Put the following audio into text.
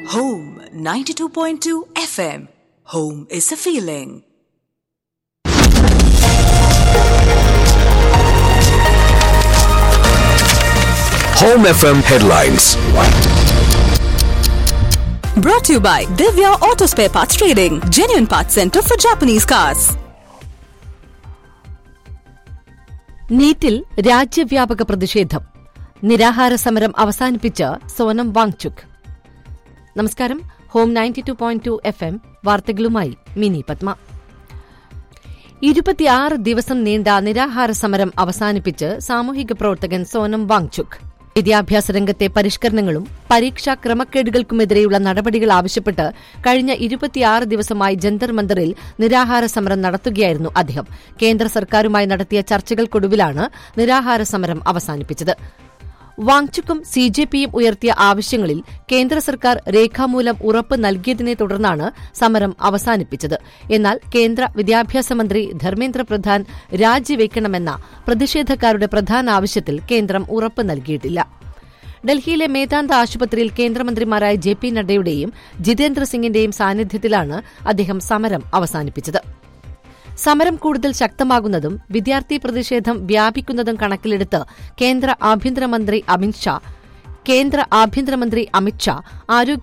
Home 92.2 FM. Home is a feeling. Home FM headlines. Brought to you by Divya Auto Spare Parts Trading, genuine parts center for Japanese cars. നീറ്റിൽ രാജ്യവ്യാപക പ്രതിഷേധം നിരാഹാര സമരം അവസാനിപ്പിച്ച് സോനം വാങ്ചുക് നമസ്കാരം ഹോം ninety two point two F M വാർത്തകളുമായി മിനി പത്മ ഇരുപത്തിയാറ് ദിവസം നീണ്ട നിരാഹാര സമരം അവസാനിപ്പിച്ച് സാമൂഹിക പ്രവർത്തകൻ സോനം വാങ്ചുക് വിദ്യാഭ്യാസ രംഗത്തെ പരിഷ്കരണങ്ങളും പരീക്ഷാ ക്രമക്കേടുകൾക്കുമെതിരെയുള്ള നടപടികൾ ആവശ്യപ്പെട്ട് കഴിഞ്ഞ ഇരുപത്തിയാറ് ദിവസമായി ജന്തർ മന്ദറിൽ നിരാഹാര സമരം നടത്തുകയായിരുന്നു അദ്ദേഹം കേന്ദ്ര സർക്കാരുമായി നടത്തിയ ചർച്ചകൾക്കൊടുവിലാണ് നിരാഹാര സമരം അവസാനിപ്പിച്ചത് വാങ്ചുക്കും സി ജെ പിയും ഉയർത്തിയ ആവശ്യങ്ങളിൽ കേന്ദ്ര സർക്കാർ രേഖാമൂലം ഉറപ്പ് നൽകിയതിനെ തുടർന്നാണ് സമരം അവസാനിപ്പിച്ചത് എന്നാൽ കേന്ദ്ര വിദ്യാഭ്യാസ മന്ത്രി ധർമ്മേന്ദ്ര പ്രധാൻ രാജിവെക്കണമെന്ന പ്രതിഷേധക്കാരുടെ പ്രധാന ആവശ്യത്തിൽ കേന്ദ്രം ഉറപ്പ് നൽകിയിട്ടില്ല ഡൽഹിയിലെ മേതാന്ത ആശുപത്രിയിൽ കേന്ദ്രമന്ത്രിമാരായ ജെ പി നഡ്ഡയുടെയും ജിതേന്ദ്ര സിംഗിന്റെയും സാന്നിധ്യത്തിലാണ് അദ്ദേഹം സമരം അവസാനിപ്പിച്ചത് സമരം കൂടുതൽ ശക്തമാകുന്നതും വിദ്യാർത്ഥി പ്രതിഷേധം വ്യാപിക്കുന്നതും കണക്കിലെടുത്ത് കേന്ദ്ര ആഭ്യന്തരമന്ത്രി അമിത്ഷാ കേന്ദ്ര ആഭ്യന്തരമന്ത്രി അമിത്ഷാ ആരോഗ്യ